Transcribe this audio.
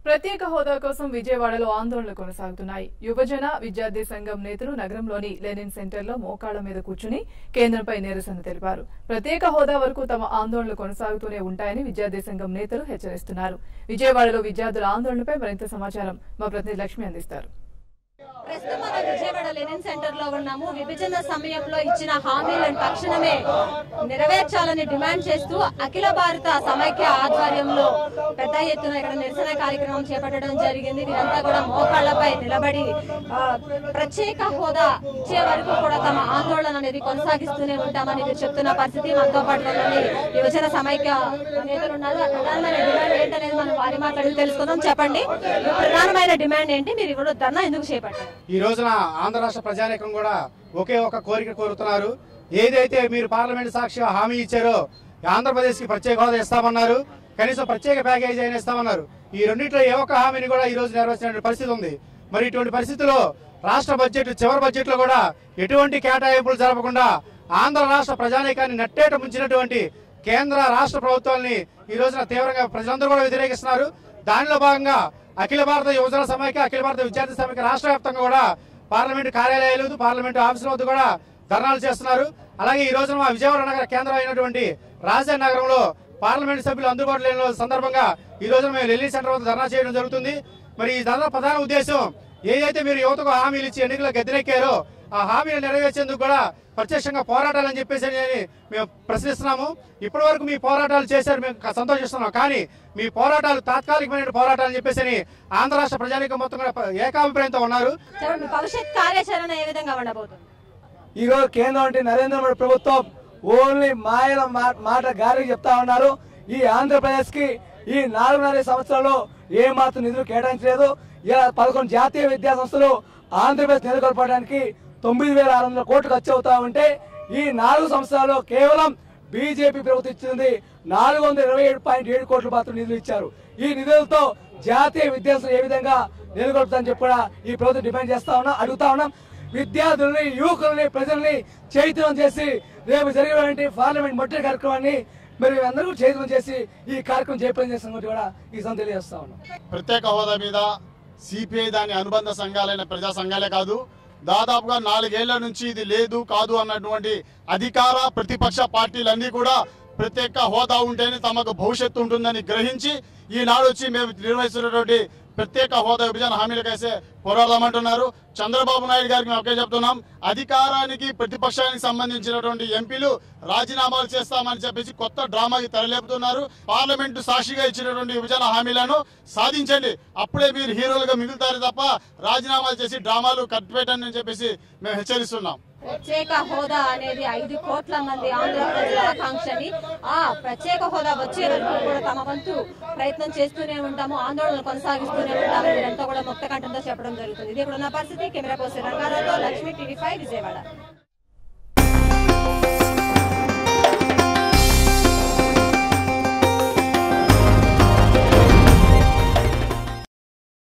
ప్రత్యేక హోదా కోసం విజయవాడలో ఆందోళనలు కొనసాగుతున్నాయి యువజన విద్యార్థి సంఘం నేతలు నగరంలోని లెనిన్ సెంటర్లో మోకాళ్ల మీద కూర్చుని కేంద్రంపై నిరసన తెలిపారు ప్రత్యేక హోదా వరకు తమ ఆందోళనలు కొనసాగుతూనే ఉంటాయని విద్యార్థి సంఘం నేతలు హెచ్చరిస్తున్నారు విజయవాడలో విద్యార్థుల ఆందోళనపై మరింత సమాచారం మా ప్రతినిధి లక్ష్మి అందిస్తారు ప్రస్తుతం మనం విజయవాడ లెనిన్ సెంటర్ లో ఉన్నాము విభజన సమయంలో ఇచ్చిన హామీలను తక్షణమే నెరవేర్చాలని డిమాండ్ చేస్తూ అఖిల భారత సమైక్య ఆధ్వర్యంలో పెద్ద ఎత్తున ఇక్కడ నిరసన కార్యక్రమం చేపట్టడం జరిగింది వీరంతా కూడా మోకాళ్లపై నిలబడి ఆ, ప్రత్యేక హోదా ఇచ్చే వరకు కూడా తమ ఆందోళన అనేది కొనసాగిస్తూనే ఉంటామని వీరు చెప్తున్న పరిస్థితి మనతో పాటు ఉన్నటువంటి యువజన సమైక్య నేతలు ఉన్నారు ఆ ప్రధానమైన డిమాండ్ ఏంటనేది మనం వారి మాట్లాడి తెలుసుకుందాం చెప్పండి ఈ ప్రధానమైన డిమాండ్ ఏంటి మీరు ఇప్పుడు ధర్నా ఎందుకు చేపట్టారు ఈ రోజున ఆంధ్ర రాష్ట్ర ప్రజానీకం కూడా ఒకే ఒక కోరిక కోరుతున్నారు ఏదైతే మీరు పార్లమెంట్ సాక్షిగా హామీ ఇచ్చారో ఆంధ్రప్రదేశ్ కి ప్రత్యేక హోదా ఇస్తామన్నారు కనీసం ప్రత్యేక ప్యాకేజీ అయినా ఇస్తామన్నారు ఈ రెండింటిలో ఏ ఒక్క హామీని కూడా ఈ రోజు నెరవేర్చిన పరిస్థితి ఉంది మరి ఇటువంటి పరిస్థితుల్లో రాష్ట్ర బడ్జెట్ చివరి బడ్జెట్ లో కూడా ఎటువంటి కేటాయింపులు జరపకుండా ఆంధ్ర రాష్ట్ర ప్రజానీకాన్ని నట్టేట ముంచినటువంటి కేంద్ర రాష్ట్ర ప్రభుత్వాల్ని ఈ రోజున తీవ్రంగా ప్రజలందరూ కూడా వ్యతిరేకిస్తున్నారు దానిలో భాగంగా అఖిల భారత యువజన సమైక్య అఖిల భారత విద్యార్థి సమైక్య రాష్ట్ర వ్యాప్తంగా కూడా పార్లమెంట్ కార్యాలయాలు పార్లమెంట్ ఆఫీసుల వద్ద కూడా ధర్నాలు చేస్తున్నారు అలాగే ఈ రోజున మా విజయవాడ నగర కేంద్రం అయినటువంటి రాజధాని నగరంలో పార్లమెంట్ సభ్యులు అందుబాటులో లేని సందర్భంగా ఈ రోజున మేము ఢిల్లీ సెంటర్ వద్ద ధర్నా చేయడం జరుగుతుంది మరి ఈ ధర్నా ప్రధాన ఉద్దేశం ఏదైతే మీరు యువతకు హామీలు ఇచ్చి ఎన్నికల్లో గద్దెనెక్కారో ఆ హామీలు నెరవేర్చేందుకు కూడా ప్రత్యక్షంగా పోరాటాలని చెప్పేసి అని మేము ప్రశ్నిస్తున్నాము ఇప్పటి వరకు మీ పోరాటాలు చేశారు మేము క- సంతోషిస్తున్నాం కానీ మీ పోరాటాలు తాత్కాలికమైన పోరాటాలు చెప్పేసి అని ఆంధ్ర రాష్ట్ర ప్రజానీకం మొత్తం కూడా ప- ఏకాభిప్రాయంతో ఉన్నారు చెప్పండి మీ భవిష్యత్ కార్యాచరణ ఏ విధంగా ఉండబోతుంది ఈ రోజు కేంద్రం అంటే నరేంద్ర మోడీ ప్రభుత్వం ఓన్లీ మాయల మా- మాట గారికి చెప్తా ఉన్నారు ఈ ఆంధ్రప్రదేశ్ కి ఈ నాలుగున్నర సంవత్సరాల్లో ఏ మాత్రం నిధులు కేటాయించలేదు ఇలా పదకొండు జాతీయ విద్యా సంస్థలు ఆంధ్రప్రదేశ్ నెలకొల్పడానికి తొమ్మిది వేల ఆరు వందల కోట్లు ఖర్చు అవుతా ఉంటే ఈ నాలుగు సంవత్సరాల్లో కేవలం బీజేపీ ప్రభుత్వం ఇచ్చింది నాలుగు వందల ఇరవై ఏడు పాయింట్ ఏడు కోట్లు మాత్రం నిధులు ఇచ్చారు ఈ నిధులతో జాతీయ విద్యార్థులు ఏ విధంగా నెలకొల్పుతారని చెప్పి కూడా ఈ ప్రభుత్వం డిమాండ్ చేస్తా ఉన్నాం అడుగుతా ఉన్నాం విద్యార్థుల్ని యువకుల్ని ప్రజల్ని చైతన్యం చేసి రేపు జరిగేటువంటి పార్లమెంట్ మొట్టటి కార్యక్రమాన్ని మరి అందరూ కూడా చైతన్యం చేసి ఈ కార్యక్రమం జయప్రదం చేసిన కూడా ఈ సంగతి తెలియజేస్తా ఉన్నాం ప్రత్యేక హోదా మీద సిపిఐ దాని అనుబంధ సంఘాలైన ప్రజా సంఘాలే కాదు దాదాపుగా నాలుగేళ్ల నుంచి ఇది లేదు కాదు అన్నటువంటి అధికార ప్రతిపక్ష పార్టీలన్నీ కూడా ప్రత్యేక హోదా ఉంటేనే తమకు భవిష్యత్తు ఉంటుందని గ్రహించి ఈనాడు వచ్చి మేము నిర్వహిస్తున్నటువంటి ప్రత్యేక హోదా విభజన హామీలకైతే పోరాడదామంటున్నారు చంద్రబాబు నాయుడు గారికి మేము ఒకే చెప్తున్నాం అధికారానికి ప్రతిపక్షానికి సంబంధించినటువంటి ఎంపీలు రాజీనామాలు చేస్తామని చెప్పేసి కొత్త డ్రామాకి తెరలేపుతున్నారు పార్లమెంటు సాక్షిగా ఇచ్చినటువంటి విభజన హామీలను సాధించండి అప్పుడే మీరు హీరోలుగా మిగులుతారు తప్ప రాజీనామాలు చేసి డ్రామాలు కట్టిపెట్టండి అని చెప్పేసి మేము హెచ్చరిస్తున్నాం ప్రత్యేక హోదా అనేది ఐదు కోట్ల మంది ఆంధ్ర ప్రజల ఆకాంక్షని ఆ ప్రత్యేక హోదా వచ్చే వరకు కూడా తమ వంతు ప్రయత్నం చేస్తూనే ఉంటాము ఆందోళనలు కొనసాగిస్తూనే ఉంటాము మీరంతా కూడా ముక్త కంఠంతో చెప్పడం జరుగుతుంది ఇది ఇక్కడ ఉన్న పరిస్థితి కెమెరా పోస్ట్ రంగారావుతో లక్ష్మీ టీవీ ఫైవ్ విజయవాడ